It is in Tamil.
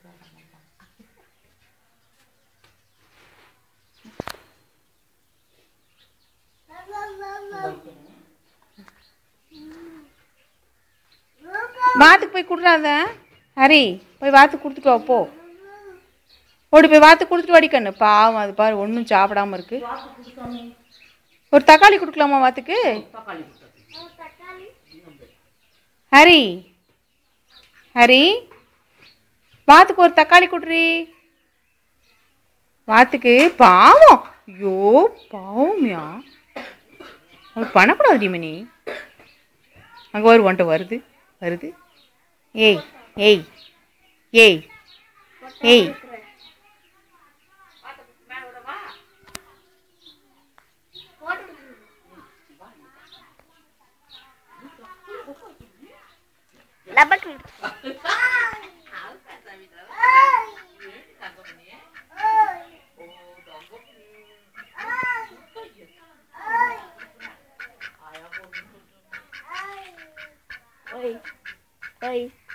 வாத்துக்கு போய் கொடுறாத ஹரி போய் வாத்துக்கு கொடுத்துட்டு வா போ ஓடி போய் வாத்து கொடுத்துட்டு வாடி கண்ணு பாவம் அது பாரு ஒன்றும் சாப்பிடாம இருக்கு வாத்து கொடுத்தாமே ஒரு தக்காளி கொடுக்கலாமா வாத்துக்கு தக்காளி கொடுத்தாமே ஹரி ஹரி வாத்துக்கு ஒரு தக்காளி கொடுறி வாத்துக்கு பாவம் ஐயோ பாவம்யா அது பண்ணக்கூடாது மணி அங்கே வரு வந்துட்டு வருது வருது ஏய் ஏய் ஏய் ஏய் நமக்கு Oi. Oi.